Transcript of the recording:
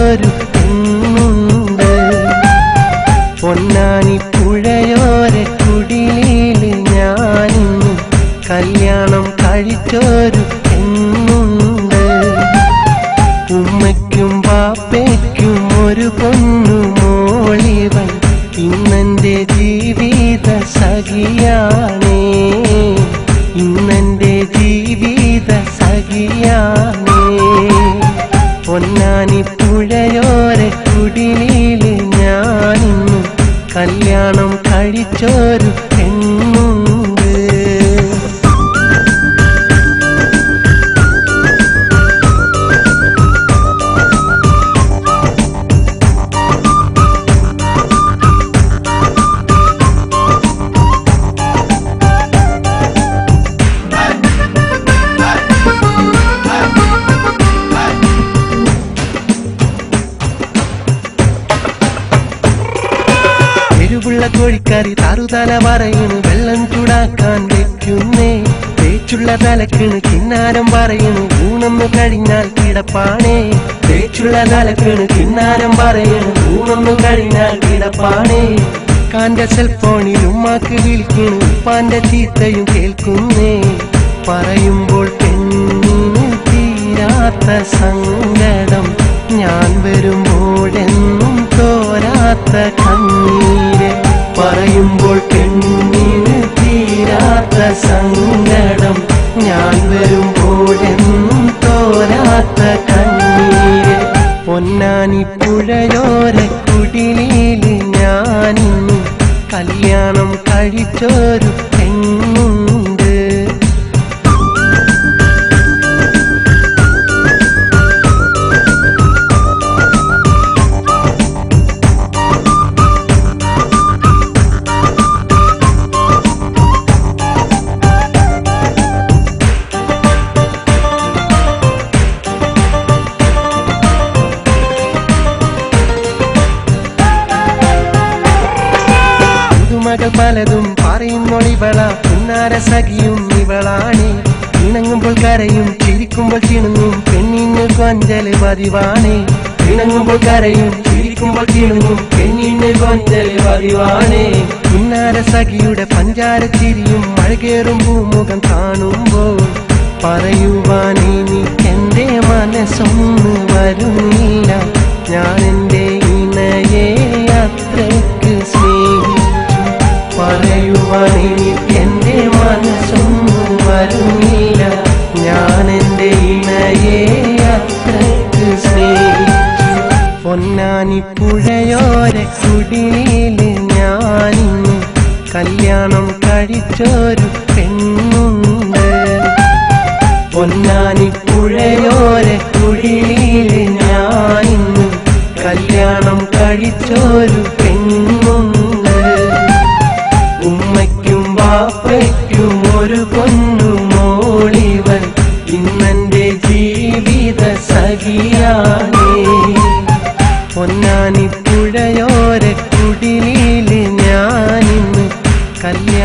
കഴിച്ചൊരു പെണ്ണുണ്ട് പൊന്നാനി പുഴയോര കുടിലില് ഞാനിന്ന് കല്യാണം കഴിച്ചൊരു പെണ്ണുണ്ട് ഉമ്മയ്ക്കും ബാപ്പയ്ക്കും ഒരു പൊന്നു മോളിവൻ ഇന്നെന്റെ ജീവിത സഖിയാണേ ഇന്നെന്റെ ജീവിത സഖിയാണേ പൊന്നാനി പുഴയോര കുടിലില് ഞാനിന്ന് കല്യാണം കഴിച്ചൊരു പെണ്ണുണ്ട് എരിവുള്ള കോഴിക്കറി താറുതല പറയണ് വെള്ളം ചൂടാക്കാൻ വെക്കുന്നേ തേച്ചുള്ള തലക്കിണ് കിന്നാരം പറയണ് ഊണൊന്നു കഴിഞ്ഞാൽ കിടപ്പാണേ തേച്ചുള്ള തലക്കിണ് കിന്നാരം പറയണ് ഊണൊന്നു കഴിഞ്ഞാൽ കിടപ്പാണേ കാന്റെ സെൽഫോണിൽ ഉമ്മാക്ക് വിളിക്കണ് ഉപ്പാന്റെ ചീത്തയും കേൾക്കുന്നേ പറയുമ്പോൾ പെണ്ണിന് തീരാത്ത സങ്കടം ഞാൻ വരുമ്പോഴെന്നും തോരാത്ത കണ്ണീര് പറയുമ്പോൾ പെണ്ണിന് തീരാത്ത സങ്കടം ഞാൻ വരുമ്പോഴെന്നും തോരാത്ത കണ്ണീര് പൊന്നാനി പുഴയോര കുടിലില് ഞാനിന്ന് കല്യാണം കഴിച്ചൊരു പെണ്ണുണ്ട് പുതുമകൾ പലതും പറയുന്നൊളിവള പുന്നാര സഖിയും ഇവളാണ് ഇണങ്ങുമ്പോൾ കരയും ചിരിക്കുമ്പോൾ ചിണുങ്ങും പെണ്ണിന് കൊഞ്ചല് പതിവാണ് ഇണങ്ങുമ്പോൾ കരയും ചിരിക്കുമ്പോൾ ചിണുങ്ങും പെണ്ണിന് കൊഞ്ചല് പതിവാണ് പുന്നാര സഖിയുടെ പഞ്ചാര ചിരിയും മഴകേറും പൂമുഖം കാണുമ്പോൾ പറയുവാൻ എനിക്കെന്റെ മനസ്സൊന്ന് വരുന്നില്ല ഞാൻ എന്റെ ഇണയെ അത്രയ്ക്ക് സ്നേഹിച്ചു പറയുവാൻ എനിക്കെന്റെ മനസ്സൊന്നും വരുന്നില്ല ഞാൻ എന്റെ ഇണയെ അത്രയ്ക്ക് സ്നേഹിച്ചു പൊന്നാനി പുഴയോര കുടിലില് ഞാനിന്ന് കല്യാണം കഴിച്ചൊരു പെണ്ണുണ്ട് പൊന്നാനി പുഴയോര കുടിലില് ഞാനിന്ന് കല്യാണം കഴിച്ചൊരു പെണ്ണുണ്ട് ഉമ്മയ്ക്കും ബാപ്പയ്ക്കും ഒരു പൊന്നു മോളിവൻ ഇന്നെന്റെ ജീവിത സഖിയാണേ പൊന്നാനി പുഴയോര കുടിലില് ഞാനിന്ന് കല്യാണം